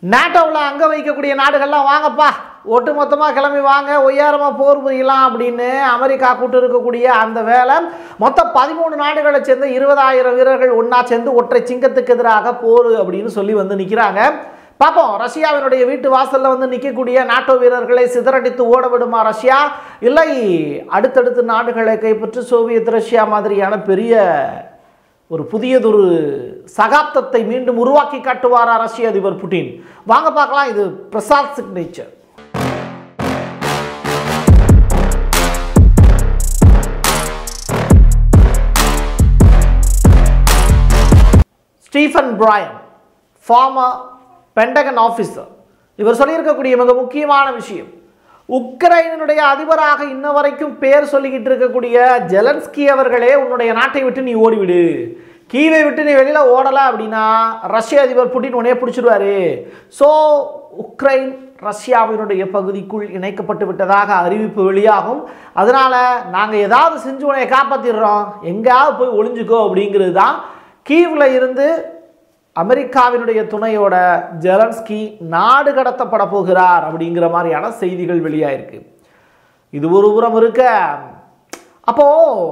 நாட்டோவில் அங்கே வைக்கக்கூடிய நாடுகள்லாம் வாங்கப்பா ஒட்டு மொத்தமாக கிளம்பி வாங்க ஒய்யாரமாக போர் புரியலாம் அப்படின்னு அமெரிக்கா கூட்டு இருக்கக்கூடிய அந்த வேலை மொத்தம் பதிமூணு நாடுகளை சேர்ந்த இருபதாயிரம் வீரர்கள் ஒன்றா சேர்ந்து ஒற்றை சிங்கத்துக்கு எதிராக போர் அப்படின்னு சொல்லி வந்து நிற்கிறாங்க பார்ப்போம் ரஷ்யாவினுடைய வீட்டு வாசலில் வந்து நிற்கக்கூடிய நாட்டோ வீரர்களை சிதறடித்து ஓட விடுமா ரஷ்யா இல்லை அடுத்தடுத்து நாடுகளை கைப்பற்றி சோவியத் ரஷ்யா மாதிரியான பெரிய ஒரு புதியதொரு சகாப்தத்தை மீண்டும் உருவாக்கி காட்டுவாரா ரஷ்ய அதிபர் புட்டின் வாங்க பார்க்கலாம் இது Prasad signature Stephen Bryan former Pentagon officer இவர் சொல்லியிருக்கக்கூடிய மிக முக்கியமான விஷயம் உக்ரைனுடைய அதிபராக இன்ன வரைக்கும் பேர் சொல்லிக்கிட்டு இருக்கக்கூடிய ஜெலன்ஸ்கி அவர்களே உன்னுடைய நாட்டை விட்டு நீ ஓடிவிடு கீவை விட்டு நீ வெளியில் ஓடலை அப்படின்னா ரஷ்ய அதிபர் புட்டின் உடனே பிடிச்சிடுவாரு ஸோ உக்ரைன் ரஷ்யாவினுடைய பகுதிக்குள் இணைக்கப்பட்டு விட்டதாக அறிவிப்பு வெளியாகும் அதனால் நாங்கள் ஏதாவது செஞ்சு உன்னை காப்பாற்றிடுறோம் எங்கேயாவது போய் ஒளிஞ்சுக்கோ அப்படிங்கிறது தான் கீவில் இருந்து அமெரிக்காவினுடைய துணையோட ஜெலன்ஸ்கி நாடு கடத்தப்பட போகிறார் அப்படிங்கிற மாதிரியான செய்திகள் வெளியாயிருக்கு இது ஒரு புறம் இருக்க அப்போ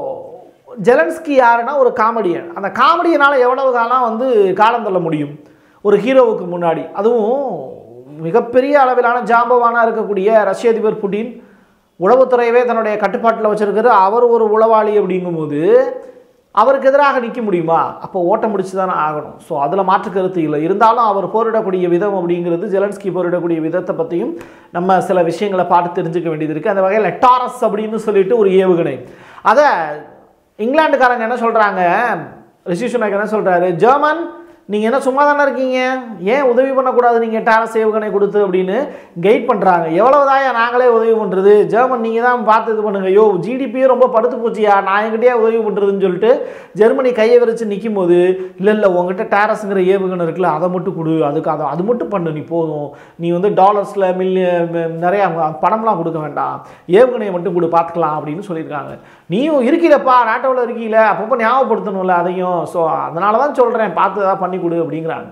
ஜெலன்ஸ்கி யாருன்னா ஒரு காமெடியன் அந்த காமெடியனால் எவ்வளவு காலம் வந்து காலம் தள்ள முடியும் ஒரு ஹீரோவுக்கு முன்னாடி அதுவும் மிகப்பெரிய அளவிலான ஜாம்பவானாக இருக்கக்கூடிய ரஷ்ய அதிபர் புட்டின் உளவுத்துறையவே தன்னுடைய கட்டுப்பாட்டில் வச்சிருக்காரு அவர் ஒரு உளவாளி அப்படிங்கும்போது அவருக்கு எதிராக நிற்க முடியுமா அப்போ ஓட்டம் முடிச்சு தானே ஆகணும் ஸோ அதில் மாற்று கருத்து இல்லை இருந்தாலும் அவர் போரிடக்கூடிய விதம் அப்படிங்கிறது ஜெலன்ஸ்கி போரிடக்கூடிய விதத்தை பற்றியும் நம்ம சில விஷயங்களை பார்த்து தெரிஞ்சுக்க வேண்டியது இருக்குது அந்த வகையில் டாரஸ் அப்படின்னு சொல்லிட்டு ஒரு ஏவுகணை அதை இங்கிலாந்துக்காரங்க என்ன சொல்கிறாங்க ரிஷி சுனாக் என்ன சொல்கிறாரு ஜெர்மன் நீங்கள் என்ன சும்மா தானே இருக்கீங்க ஏன் உதவி பண்ணக்கூடாது நீங்கள் டாரஸ் ஏவுகணை கொடுத்து அப்படின்னு கைட் பண்ணுறாங்க எவ்வளவுதாயா நாங்களே உதவி பண்ணுறது ஜெர்மன் நீங்கள் தான் பார்த்து இது பண்ணுங்க யோ ஜிடிபியே ரொம்ப படுத்து போச்சியா நான் என்கிட்டயே உதவி பண்ணுறதுன்னு சொல்லிட்டு ஜெர்மனி கையை விரிச்சு நிற்கும் போது இல்லை இல்லை உங்ககிட்ட டாரஸுங்கிற ஏவுகணை இருக்குல்ல அதை மட்டும் கொடு அதுக்கு அதை அது மட்டும் பண்ணு நீ போதும் நீ வந்து டாலர்ஸில் மில்லியன் நிறையா பணம்லாம் கொடுக்க வேண்டாம் ஏவுகணையை மட்டும் கொடு பார்த்துக்கலாம் அப்படின்னு சொல்லியிருக்காங்க நீயும் இருக்கீலப்பா நாட்டோவில் இருக்கீல அப்பப்போ ஞாபகப்படுத்தணும்ல அதையும் ஸோ அதனால தான் சொல்கிறேன் பார்த்து ஏதாவது பண்ணி கொடு அப்படிங்கிறாங்க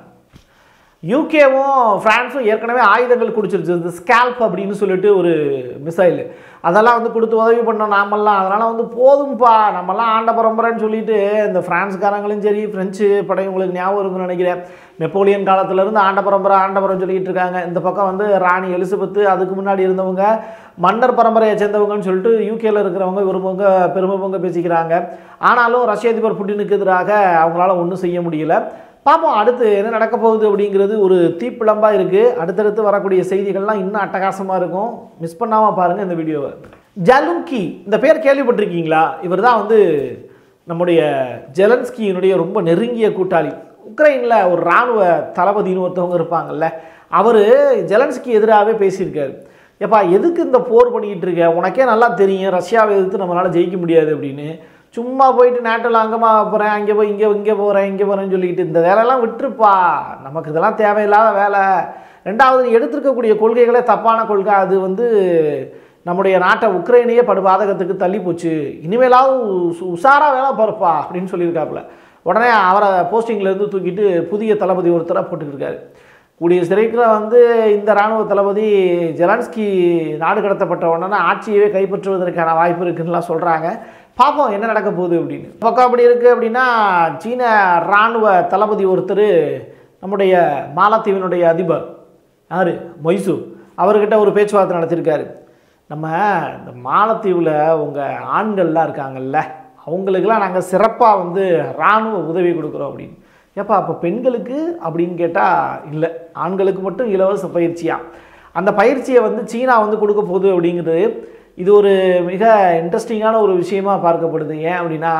யூகேவும் ஃப்ரான்ஸும் ஏற்கனவே ஆயுதங்கள் குடிச்சிருச்சு இந்த ஸ்கேல்ப் அப்படின்னு சொல்லிட்டு ஒரு மிசைல் அதெல்லாம் வந்து கொடுத்து உதவி பண்ணோம் நாமெல்லாம் அதனால் வந்து போதும்பா நம்மலாம் ஆண்ட பரம்பரைன்னு சொல்லிட்டு இந்த ஃப்ரான்ஸ்காரங்களும் சரி ஃப்ரெஞ்சு படையும் உங்களுக்கு ஞாபகம் இருக்குன்னு நினைக்கிறேன் நெப்போலியன் காலத்துலேருந்து ஆண்ட பரம்பரை ஆண்ட பரம்பரை சொல்லிட்டு இருக்காங்க இந்த பக்கம் வந்து ராணி எலிசபெத்து அதுக்கு முன்னாடி இருந்தவங்க மன்னர் பரம்பரையை சேர்ந்தவங்கன்னு சொல்லிட்டு யூகேல இருக்கிறவங்க விரும்பவங்க பெருமை பொங்க பேசிக்கிறாங்க ஆனாலும் ரஷ்ய அதிபர் புட்டினுக்கு எதிராக அவங்களால ஒன்றும் செய்ய முடியல பார்ப்போம் அடுத்து என்ன நடக்க போகுது அப்படிங்கிறது ஒரு தீப்பிழம்பாக இருக்குது அடுத்தடுத்து வரக்கூடிய செய்திகள்லாம் இன்னும் அட்டகாசமாக இருக்கும் மிஸ் பண்ணாமல் பாருங்கள் இந்த வீடியோவை ஜலுங்கி இந்த பேர் கேள்விப்பட்டிருக்கீங்களா இவர் தான் வந்து நம்முடைய ஜெலன்ஸ்கியினுடைய ரொம்ப நெருங்கிய கூட்டாளி உக்ரைனில் ஒரு இராணுவ தளபதினு ஒருத்தவங்க இருப்பாங்கல்ல அவர் ஜெலன்ஸ்கி எதிராகவே பேசியிருக்காரு எப்பா எதுக்கு இந்த போர் பண்ணிக்கிட்டு இருக்க உனக்கே நல்லா தெரியும் ரஷ்யாவை எதிர்த்து நம்மளால் ஜெயிக்க முடியாது அப்படின்னு சும்மா போயிட்டு நாட்டில் அங்கமாக போகிறேன் அங்கே போய் இங்கே இங்கே போகிறேன் இங்கே போகிறேன்னு சொல்லிக்கிட்டு இந்த வேலையெல்லாம் விட்டுருப்பா நமக்கு இதெல்லாம் தேவையில்லாத வேலை ரெண்டாவது நீ எடுத்திருக்கக்கூடிய கொள்கைகளே தப்பான கொள்கை அது வந்து நம்முடைய நாட்டை உக்ரைனையே படுபாதகத்துக்கு தள்ளி போச்சு இனிமேலாவது உ- உஷாரா வேலை பாருப்பா அப்படின்னு சொல்லியிருக்காப்புல உடனே அவரை போஸ்டிங்லேருந்து தூக்கிட்டு புதிய தளபதி ஒருத்தரை போட்டுக்கிருக்காரு கூடிய சிறைக்கில் வந்து இந்த இராணுவ தளபதி ஜெலன்ஸ்கி நாடு கடத்தப்பட்ட உடனே ஆட்சியவே கைப்பற்றுவதற்கான வாய்ப்பு இருக்குன்னுலாம் சொல்கிறாங்க பார்ப்போம் என்ன நடக்க போகுது அப்படின்னு பக்கம் அப்படி இருக்குது அப்படின்னா சீன இராணுவ தளபதி ஒருத்தர் நம்முடைய மாலத்தீவினுடைய அதிபர் யார் மொய்சு அவர்கிட்ட ஒரு பேச்சுவார்த்தை நடத்தியிருக்காரு நம்ம இந்த மாலத்தீவில் உங்கள் ஆண்கள்லாம் இருக்காங்கல்ல அவங்களுக்கெல்லாம் நாங்கள் சிறப்பாக வந்து இராணுவ உதவி கொடுக்குறோம் அப்படின்னு ஏப்பா அப்போ பெண்களுக்கு அப்படின்னு கேட்டால் இல்லை ஆண்களுக்கு மட்டும் இலவச பயிற்சியா அந்த பயிற்சியை வந்து சீனா வந்து கொடுக்க போகுது அப்படிங்கிறது இது ஒரு மிக இன்ட்ரெஸ்டிங்கான ஒரு விஷயமா பார்க்கப்படுது ஏன் அப்படின்னா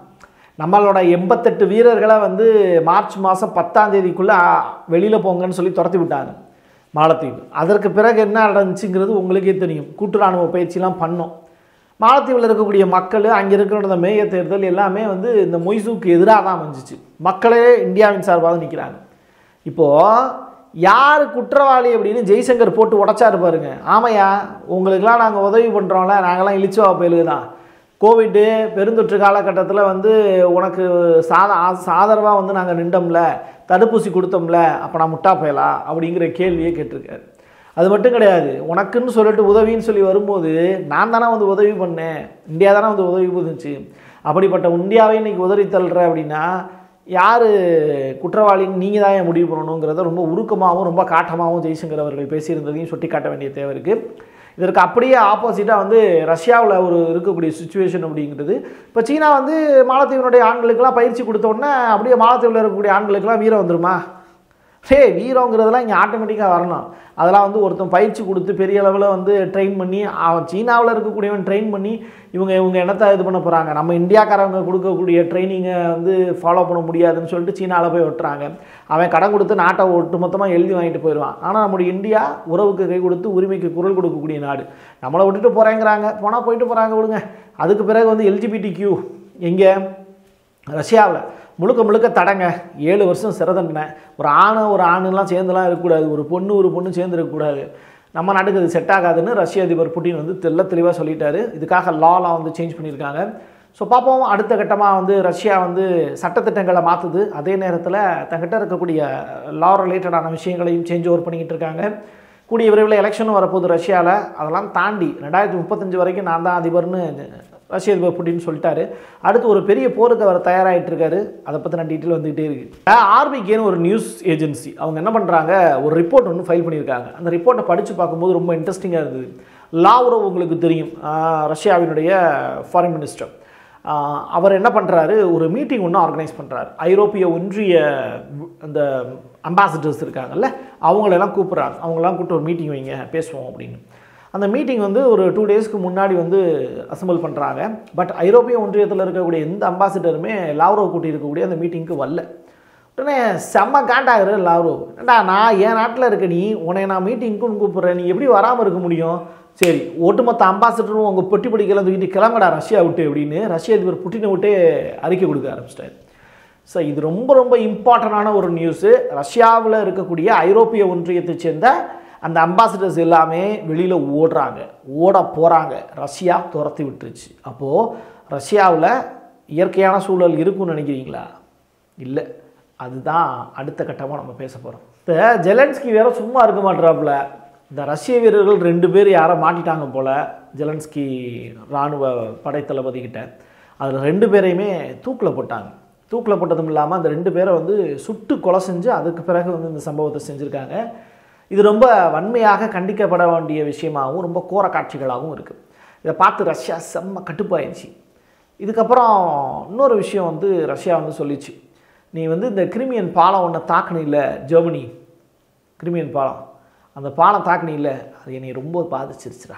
நம்மளோட எண்பத்தெட்டு வீரர்களை வந்து மார்ச் மாதம் பத்தாம் தேதிக்குள்ளே வெளியில் போங்கன்னு சொல்லி துரத்தி விட்டாங்க மாலத்தீவு அதற்கு பிறகு என்ன நடந்துச்சுங்கிறது உங்களுக்கே தெரியும் கூட்டு ராணுவ பயிற்சிலாம் பண்ணோம் மாலத்தீவில் இருக்கக்கூடிய மக்கள் அங்கே இருக்கிற இந்த மேய தேர்தல் எல்லாமே வந்து இந்த மொய்சூக்கு எதிராக தான் வந்துச்சு மக்களே இந்தியாவின் சார்பாக நிற்கிறாங்க இப்போது யார் குற்றவாளி அப்படின்னு ஜெய்சங்கர் போட்டு உடைச்சாரு பாருங்க ஆமையா உங்களுக்கெல்லாம் நாங்கள் உதவி பண்ணுறோம்ல நாங்களாம் இழிச்சுவா பயிலுக்கு தான் கோவிட்டு பெருந்தொற்று காலகட்டத்தில் வந்து உனக்கு சாத ஆதரவாக வந்து நாங்கள் நின்றோம்ல தடுப்பூசி கொடுத்தோம்ல அப்போ நான் முட்டா போயலா அப்படிங்கிற கேள்வியே கேட்டிருக்காரு அது மட்டும் கிடையாது உனக்குன்னு சொல்லிட்டு உதவின்னு சொல்லி வரும்போது நான் தானே வந்து உதவி பண்ணேன் இந்தியா தானே வந்து உதவி புரிஞ்சுச்சு அப்படிப்பட்ட இந்தியாவை இன்னைக்கு உதறி தள்ளுற அப்படின்னா யார் குற்றவாளின்னு நீங்கள் தான் ஏன் முடிவு பண்ணணுங்கிறத ரொம்ப உருக்கமாகவும் ரொம்ப காட்டமாகவும் ஜெய்சங்கர் அவர்கள் பேசியிருந்ததையும் சுட்டி காட்ட வேண்டிய தேவை இருக்குது இதற்கு அப்படியே ஆப்போசிட்டாக வந்து ரஷ்யாவில் ஒரு இருக்கக்கூடிய சுச்சுவேஷன் அப்படிங்கிறது இப்போ சீனா வந்து மாலத்தீவினுடைய ஆண்களுக்கெல்லாம் பயிற்சி கொடுத்த உடனே அப்படியே மாலத்தீவில் இருக்கக்கூடிய ஆண்களுக்கெல்லாம் வீரம் வந்துருமா ஹே வீரங்கிறதெல்லாம் இங்கே ஆட்டோமேட்டிக்காக வரணும் அதெல்லாம் வந்து ஒருத்தன் பயிற்சி கொடுத்து பெரிய அளவில் வந்து ட்ரெயின் பண்ணி அவன் சீனாவில் இருக்கக்கூடியவன் ட்ரெயின் பண்ணி இவங்க இவங்க என்னத்தை இது பண்ண போகிறாங்க நம்ம இந்தியாக்காரவங்க கொடுக்கக்கூடிய ட்ரைனிங்கை வந்து ஃபாலோ பண்ண முடியாதுன்னு சொல்லிட்டு சீனாவில் போய் ஒட்டுறாங்க அவன் கடன் கொடுத்து நாட்டை ஒட்டு மொத்தமாக எழுதி வாங்கிட்டு போயிடுவான் ஆனால் நம்முடைய இந்தியா உறவுக்கு கை கொடுத்து உரிமைக்கு குரல் கொடுக்கக்கூடிய நாடு நம்மளை விட்டுட்டு போகிறேங்கிறாங்க போனால் போயிட்டு போகிறாங்க விடுங்க அதுக்கு பிறகு வந்து எல்ஜிபிடி கியூ எங்கே ரஷ்யாவில் முழுக்க முழுக்க தடங்க ஏழு வருஷம் சிறை தண்டனை ஒரு ஆணை ஒரு ஆணுலாம் சேர்ந்துலாம் இருக்கக்கூடாது ஒரு பொண்ணு ஒரு பொண்ணு சேர்ந்து இருக்கக்கூடாது நம்ம நாட்டுக்கு அது செட் ஆகாதுன்னு ரஷ்ய அதிபர் புட்டின் வந்து தெல்ல தெளிவாக சொல்லிட்டாரு இதுக்காக லாலாம் வந்து சேஞ்ச் பண்ணியிருக்காங்க ஸோ பார்ப்போம் அடுத்த கட்டமாக வந்து ரஷ்யா வந்து சட்டத்திட்டங்களை மாற்றுது அதே நேரத்தில் தங்கிட்ட இருக்கக்கூடிய லா ரிலேட்டடான விஷயங்களையும் சேஞ்ச் ஓவர் பண்ணிக்கிட்டு இருக்காங்க கூடிய விரைவில் எலெக்ஷனும் வரப்போகுது ரஷ்யாவில் அதெல்லாம் தாண்டி ரெண்டாயிரத்தி முப்பத்தஞ்சு வரைக்கும் நான் தான் அதிபர்னு ரஷ்ய அதிபர் புட்டின்னு சொல்லிட்டாரு அடுத்து ஒரு பெரிய போருக்கு அவர் தயாராகிட்டு இருக்காரு அதை பற்றின டீட்டெயில் வந்துகிட்டே இருக்கு ஆர்பிகேன்னு ஒரு நியூஸ் ஏஜென்சி அவங்க என்ன பண்ணுறாங்க ஒரு ரிப்போர்ட் ஒன்று ஃபைல் பண்ணியிருக்காங்க அந்த ரிப்போர்ட்டை படித்து பார்க்கும்போது ரொம்ப இன்ட்ரெஸ்டிங்காக இருந்தது லாவ்ரோ உங்களுக்கு தெரியும் ஆஹ் ரஷ்யாவினுடைய ஃபாரின் மினிஸ்டர் ஆஹ் அவர் என்ன பண்ணுறாரு ஒரு மீட்டிங் ஒன்று ஆர்கனைஸ் பண்ணுறாரு ஐரோப்பிய ஒன்றிய அந்த அம்பாசிடர்ஸ் இருக்காங்கல்ல அவங்களெல்லாம் கூப்பிட்றாங்க அவங்களெல்லாம் கூப்பிட்டு ஒரு மீட்டிங் வைங்க பேசுவோம் அப்படின்னு அந்த மீட்டிங் வந்து ஒரு டூ டேஸ்க்கு முன்னாடி வந்து அசம்பிள் பண்ணுறாங்க பட் ஐரோப்பிய ஒன்றியத்தில் இருக்கக்கூடிய எந்த அம்பாசிடருமே லாவ்ரோ கூட்டி இருக்கக்கூடிய அந்த மீட்டிங்க்கு வரல உடனே செம்ம காண்டாகிற லாவ்ரோ ஏண்டா நான் என் நாட்டில் இருக்க நீ உன்னை நான் மீட்டிங்க்குன்னு கூப்பிட்றேன் நீ எப்படி வராமல் இருக்க முடியும் சரி ஒட்டுமொத்த அம்பாசிடரும் உங்கள் பொட்டி பிடிக்கலாம் தூக்கிட்டு கிளம்படா ரஷ்யா விட்டு அப்படின்னு ரஷ்ய அதிபர் புட்டினை விட்டே அறிக்கை கொடுக்க ஆரம்பிச்சிட்டாரு ஸோ இது ரொம்ப ரொம்ப இம்பார்ட்டண்டான ஒரு நியூஸு ரஷ்யாவில் இருக்கக்கூடிய ஐரோப்பிய ஒன்றியத்தை சேர்ந்த அந்த அம்பாசிடர்ஸ் எல்லாமே வெளியில் ஓடுறாங்க ஓட போகிறாங்க ரஷ்யா துரத்தி விட்டுருச்சு அப்போது ரஷ்யாவில் இயற்கையான சூழல் இருக்கும்னு நினைக்கிறீங்களா இல்லை அதுதான் அடுத்த கட்டமாக நம்ம பேச போகிறோம் இப்போ ஜெலன்ஸ்கி வேற சும்மா இருக்க மாட்டாப்புல இந்த ரஷ்ய வீரர்கள் ரெண்டு பேர் யாரோ மாட்டிட்டாங்க போல் ஜெலன்ஸ்கி இராணுவ படைத்தளபதி கிட்ட அதில் ரெண்டு பேரையுமே தூக்கில் போட்டாங்க தூக்கில் போட்டதும் இல்லாமல் அந்த ரெண்டு பேரை வந்து சுட்டு கொலை செஞ்சு அதுக்கு பிறகு வந்து இந்த சம்பவத்தை செஞ்சுருக்காங்க இது ரொம்ப வன்மையாக கண்டிக்கப்பட வேண்டிய விஷயமாகவும் ரொம்ப கோர காட்சிகளாகவும் இருக்குது இதை பார்த்து ரஷ்யா செம்ம கட்டுப்பாயிருச்சு இதுக்கப்புறம் இன்னொரு விஷயம் வந்து ரஷ்யா வந்து சொல்லிச்சு நீ வந்து இந்த கிரிமியன் பாலம் ஒன்று தாக்குனில்ல ஜெர்மனி கிரிமியன் பாலம் அந்த பாலம் தாக்குனில்ல அது என்னை ரொம்ப பாதிச்சிருச்சுடா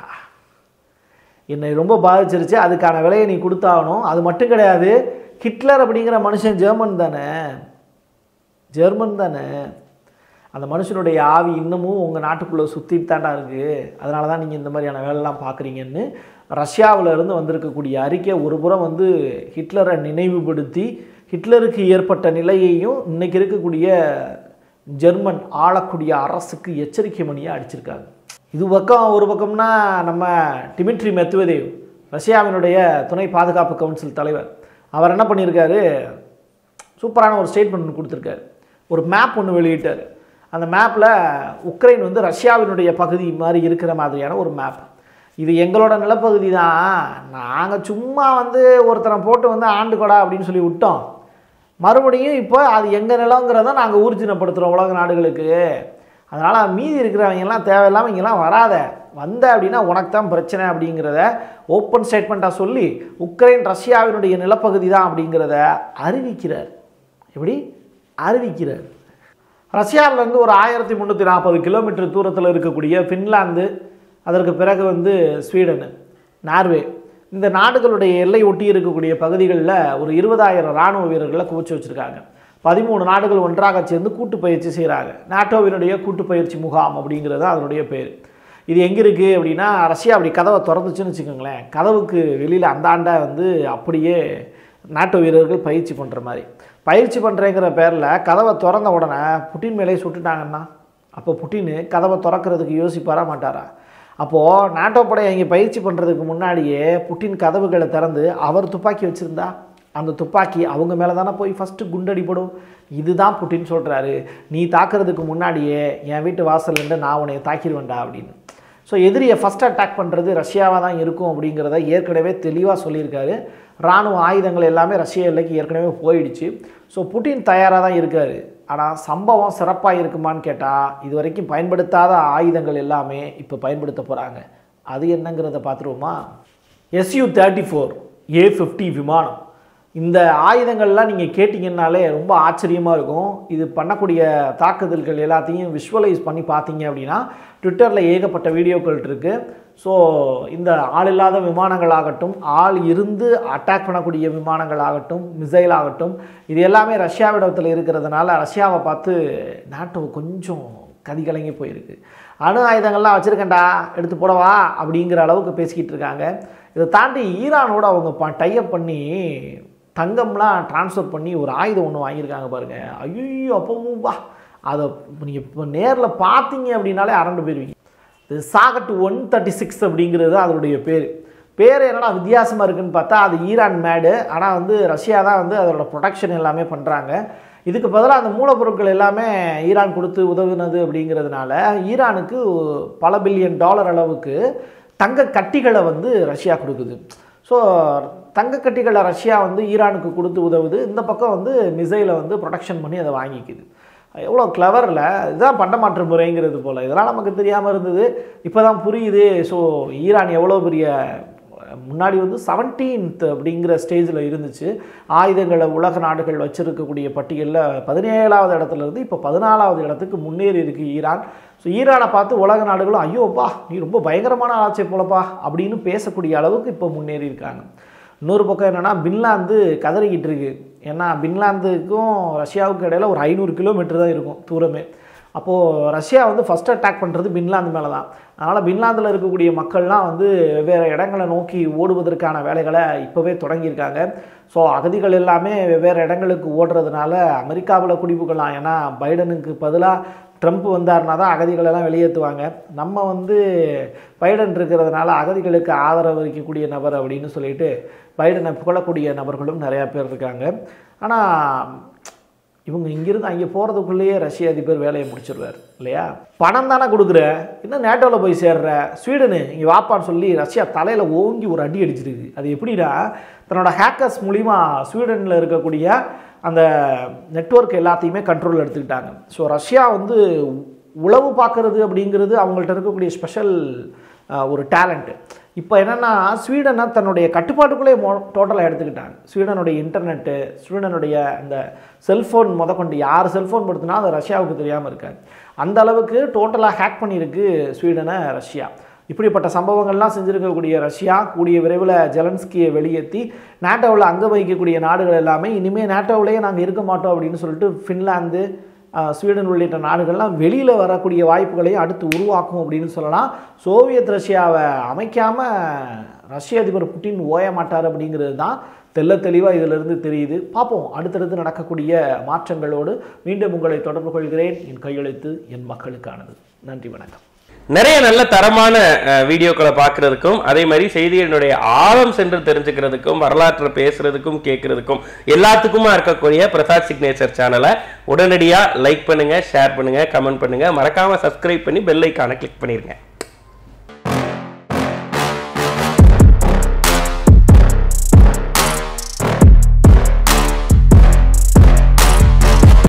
என்னை ரொம்ப பாதிச்சிருச்சு அதுக்கான விலையை நீ கொடுத்தாகணும் அது மட்டும் கிடையாது ஹிட்லர் அப்படிங்கிற மனுஷன் ஜெர்மன் தானே ஜெர்மன் தானே அந்த மனுஷனுடைய ஆவி இன்னமும் உங்கள் நாட்டுக்குள்ளே சுற்றிட்டு தாண்டா இருக்குது அதனால தான் நீங்கள் இந்த மாதிரியான வேலைலாம் பார்க்குறீங்கன்னு ரஷ்யாவில் இருந்து வந்திருக்கக்கூடிய அறிக்கை ஒரு புறம் வந்து ஹிட்லரை நினைவுபடுத்தி ஹிட்லருக்கு ஏற்பட்ட நிலையையும் இன்னைக்கு இருக்கக்கூடிய ஜெர்மன் ஆளக்கூடிய அரசுக்கு எச்சரிக்கை மணியாக அடிச்சிருக்காங்க இது பக்கம் ஒரு பக்கம்னா நம்ம டிமிட்ரி மெத்வதேவ் ரஷ்யாவினுடைய துணை பாதுகாப்பு கவுன்சில் தலைவர் அவர் என்ன பண்ணியிருக்காரு சூப்பரான ஒரு ஸ்டேட்மெண்ட் ஒன்று கொடுத்துருக்காரு ஒரு மேப் ஒன்று வெளியிட்டார் அந்த மேப்பில் உக்ரைன் வந்து ரஷ்யாவினுடைய பகுதி மாதிரி இருக்கிற மாதிரியான ஒரு மேப் இது எங்களோட நிலப்பகுதி தான் நாங்கள் சும்மா வந்து ஒருத்தரை போட்டு வந்து ஆண்டு கொடா அப்படின்னு சொல்லி விட்டோம் மறுபடியும் இப்போ அது எங்கள் நிலங்கிறத நாங்கள் ஊர்ஜினப்படுத்துகிறோம் உலக நாடுகளுக்கு அதனால் மீதி இருக்கிறவங்கெல்லாம் தேவையில்லாமல் இங்கெல்லாம் வராத வந்த அப்படின்னா உனக்கு தான் பிரச்சனை அப்படிங்கிறத ஓப்பன் ஸ்டேட்மெண்ட்டாக சொல்லி உக்ரைன் ரஷ்யாவினுடைய நிலப்பகுதி தான் அப்படிங்கிறத அறிவிக்கிறார் எப்படி அறிவிக்கிறார் ரஷ்யாவிலேருந்து ஒரு ஆயிரத்தி முந்நூற்றி நாற்பது கிலோமீட்டர் தூரத்தில் இருக்கக்கூடிய ஃபின்லாந்து அதற்கு பிறகு வந்து ஸ்வீடனு நார்வே இந்த நாடுகளுடைய எல்லை ஒட்டி இருக்கக்கூடிய பகுதிகளில் ஒரு இருபதாயிரம் இராணுவ வீரர்களை குவிச்சு வச்சுருக்காங்க பதிமூணு நாடுகள் ஒன்றாக சேர்ந்து கூட்டு பயிற்சி செய்கிறாங்க நாட்டோவினுடைய கூட்டு பயிற்சி முகாம் அப்படிங்கிறது அதனுடைய பேர் இது எங்கே இருக்குது அப்படின்னா ரஷ்யா அப்படி கதவை திறந்துச்சுன்னு வச்சுக்கோங்களேன் கதவுக்கு வெளியில் அந்தாண்ட வந்து அப்படியே நாட்டோ வீரர்கள் பயிற்சி பண்ணுற மாதிரி பயிற்சி பண்ணுறேங்கிற பேரில் கதவை திறந்த உடனே புட்டின் மேலே சுட்டுட்டாங்கன்னா அப்போ புட்டின் கதவை திறக்கிறதுக்கு யோசிப்பாரா மாட்டாரா அப்போது நாட்டோ படையை இங்கே பயிற்சி பண்ணுறதுக்கு முன்னாடியே புட்டின் கதவுகளை திறந்து அவர் துப்பாக்கி வச்சுருந்தா அந்த துப்பாக்கி அவங்க மேலே தானே போய் ஃபஸ்ட்டு குண்டடிப்படும் இதுதான் புட்டின் சொல்கிறாரு நீ தாக்குறதுக்கு முன்னாடியே என் வீட்டு வாசல்லேருந்து நான் உன்னை தாக்கிடுவேன்டா அப்படின்னு ஸோ எதிரியை ஃபஸ்ட் அட்டாக் பண்ணுறது ரஷ்யாவாக தான் இருக்கும் அப்படிங்கிறத ஏற்கனவே தெளிவாக சொல்லியிருக்காரு இராணுவ ஆயுதங்கள் எல்லாமே ரஷ்ய எல்லைக்கு ஏற்கனவே போயிடுச்சு ஸோ புட்டின் தயாராக தான் இருக்கார் ஆனால் சம்பவம் சிறப்பாக இருக்குமான்னு கேட்டால் இது வரைக்கும் பயன்படுத்தாத ஆயுதங்கள் எல்லாமே இப்போ பயன்படுத்த போகிறாங்க அது என்னங்கிறத பார்த்துருவோமா SU thirty four A fifty விமானம் இந்த ஆயுதங்கள்லாம் நீங்கள் கேட்டிங்கன்னாலே ரொம்ப ஆச்சரியமாக இருக்கும் இது பண்ணக்கூடிய தாக்குதல்கள் எல்லாத்தையும் விஷுவலைஸ் பண்ணி பார்த்தீங்க அப்படின்னா ட்விட்டரில் ஏகப்பட்ட வீடியோக்கள் இருக்குது ஸோ இந்த ஆள் இல்லாத விமானங்களாகட்டும் ஆள் இருந்து அட்டாக் பண்ணக்கூடிய விமானங்களாகட்டும் மிசைல் ஆகட்டும் இது எல்லாமே ரஷ்யாவிடத்தில் இருக்கிறதுனால ரஷ்யாவை பார்த்து நாட்டோ கொஞ்சம் கதிகலங்கி போயிருக்கு அணு ஆயுதங்கள்லாம் வச்சுருக்கேன்டா எடுத்து போடவா அப்படிங்கிற அளவுக்கு பேசிக்கிட்டு இருக்காங்க இதை தாண்டி ஈரானோட அவங்க ப டைப் பண்ணி தங்கம்லாம் ட்ரான்ஸ்ஃபர் பண்ணி ஒரு ஆயுதம் ஒன்று வாங்கியிருக்காங்க பாருங்கள் ஐயோ அப்பவும் வா அதை நீங்கள் இப்போ நேரில் பார்த்தீங்க அப்படின்னாலே அரண்டு போயிருவீங்க இது சாகட் ஒன் தேர்ட்டி சிக்ஸ் அப்படிங்கிறது அதனுடைய பேர் பேர் என்னடா வித்தியாசமாக இருக்குன்னு பார்த்தா அது ஈரான் மேடு ஆனால் வந்து ரஷ்யா தான் வந்து அதோட ப்ரொடக்ஷன் எல்லாமே பண்ணுறாங்க இதுக்கு பதிலாக அந்த மூலப்பொருட்கள் எல்லாமே ஈரான் கொடுத்து உதவுனது அப்படிங்கிறதுனால ஈரானுக்கு பல பில்லியன் டாலர் அளவுக்கு தங்க கட்டிகளை வந்து ரஷ்யா கொடுக்குது ஸோ தங்க கட்டிகளை ரஷ்யா வந்து ஈரானுக்கு கொடுத்து உதவுது இந்த பக்கம் வந்து மிசைலை வந்து ப்ரொடக்ஷன் பண்ணி அதை வாங்கிக்குது எவ்வளோ கிளவரில் இதுதான் பண்டமாற்று முறைங்கிறது போல் இதெல்லாம் நமக்கு தெரியாமல் இருந்தது இப்போ தான் புரியுது ஸோ ஈரான் எவ்வளோ பெரிய முன்னாடி வந்து செவன்டீன்த் அப்படிங்கிற ஸ்டேஜில் இருந்துச்சு ஆயுதங்களை உலக நாடுகள் வச்சிருக்கக்கூடிய பட்டியலில் பதினேழாவது இடத்துல இருந்து இப்போ பதினாலாவது இடத்துக்கு முன்னேறி இருக்குது ஈரான் ஸோ ஈரானை பார்த்து உலக நாடுகளும் ஐயோப்பா நீ ரொம்ப பயங்கரமான ஆட்சி போலப்பா அப்படின்னு பேசக்கூடிய அளவுக்கு இப்போ முன்னேறி இருக்காங்க இன்னொரு பக்கம் என்னென்னா பின்லாந்து கதறிக்கிட்டு இருக்கு ஏன்னா பின்லாந்துக்கும் ரஷ்யாவுக்கும் இடையில ஒரு ஐநூறு கிலோமீட்டர் தான் இருக்கும் தூரமே அப்போது ரஷ்யா வந்து ஃபஸ்ட் அட்டாக் பண்ணுறது பின்லாந்து மேலே தான் அதனால் பின்லாந்தில் இருக்கக்கூடிய மக்கள்லாம் வந்து வெவ்வேறு இடங்களை நோக்கி ஓடுவதற்கான வேலைகளை இப்போவே தொடங்கியிருக்காங்க ஸோ அகதிகள் எல்லாமே வெவ்வேறு இடங்களுக்கு ஓடுறதுனால அமெரிக்காவில் குடிப்புக்கலாம் ஏன்னா பைடனுக்கு பதிலாக ட்ரம்ப் வந்தார்னா தான் அகதிகள் எல்லாம் வெளியேற்றுவாங்க நம்ம வந்து பைடன் இருக்கிறதுனால அகதிகளுக்கு ஆதரவு அளிக்கக்கூடிய நபர் அப்படின்னு சொல்லிட்டு பைடனை புகழக்கூடிய நபர்களும் நிறையா பேர் இருக்காங்க ஆனால் இவங்க இங்கிருந்து அங்கே போகிறதுக்குள்ளேயே ரஷ்ய அதிபர் வேலையை முடிச்சிடுவார் இல்லையா பணம் தானே கொடுக்குற இன்னும் நேட்டோவில் போய் சேர்ற ஸ்வீடனு இங்கே வாப்பான்னு சொல்லி ரஷ்யா தலையில் ஓங்கி ஒரு அடி அடிச்சிருக்கு அது எப்படின்னா தன்னோட ஹேக்கர்ஸ் மூலிமா ஸ்வீடனில் இருக்கக்கூடிய அந்த நெட்வொர்க் எல்லாத்தையுமே கண்ட்ரோல் எடுத்துக்கிட்டாங்க ஸோ ரஷ்யா வந்து உளவு பார்க்கறது அப்படிங்கிறது அவங்கள்ட்ட இருக்கக்கூடிய ஸ்பெஷல் ஒரு டேலண்ட்டு இப்போ என்னென்னா ஸ்வீடனை தன்னுடைய கட்டுப்பாட்டுக்குள்ளே மோ டோட்டலாக எடுத்துக்கிட்டாங்க ஸ்வீடனுடைய இன்டர்நெட்டு ஸ்வீடனுடைய அந்த செல்ஃபோன் முதற்கொண்டு யார் செல்ஃபோன் படுத்தினா அது ரஷ்யாவுக்கு தெரியாமல் இருக்காது அந்த அளவுக்கு டோட்டலாக ஹேக் பண்ணியிருக்கு ஸ்வீடனை ரஷ்யா இப்படிப்பட்ட சம்பவங்கள்லாம் செஞ்சுருக்கக்கூடிய ரஷ்யா கூடிய விரைவில் ஜெலன்ஸ்கியை வெளியேற்றி நேட்டோவில் அங்க வகிக்கக்கூடிய நாடுகள் எல்லாமே இனிமேல் நேட்டோவிலேயே நாங்கள் இருக்க மாட்டோம் அப்படின்னு சொல்லிட்டு ஃபின்லாந்து அஹ், ஸ்வீடன் உள்ளிட்ட நாடுகள்லாம் வெளியில் வரக்கூடிய வாய்ப்புகளையும் அடுத்து உருவாக்கும் அப்படின்னு சொல்லலாம் சோவியத் ரஷ்யாவை அமைக்காமல் ரஷ்ய அதிபர் புட்டின் ஓய மாட்டார் அப்படிங்கிறது தான் தெள்ள தெளிவாக இதிலிருந்து தெரியுது பார்ப்போம் அடுத்தடுத்து நடக்கக்கூடிய மாற்றங்களோடு மீண்டும் உங்களை தொடர்பு கொள்கிறேன் என் கையெழுத்து என் மக்களுக்கானது நன்றி வணக்கம் நிறைய நல்ல தரமான அஹ், வீடியோக்களை பார்க்கறதுக்கும் அதே மாதிரி செய்திகளினுடைய ஆழம் சென்று தெரிஞ்சுக்கிறதுக்கும் வரலாற்றை பேசுறதுக்கும் கேட்கறதுக்கும் எல்லாத்துக்குமா இருக்கக்கூடிய பிரசாத் சிக்னேச்சர் சேனலை உடனடியாக லைக் பண்ணுங்க ஷேர் பண்ணுங்க கமெண்ட் பண்ணுங்க மறக்காம சப்ஸ்கிரைப் பண்ணி பெல் ஐக்கானை கிளிக் பண்ணிருங்க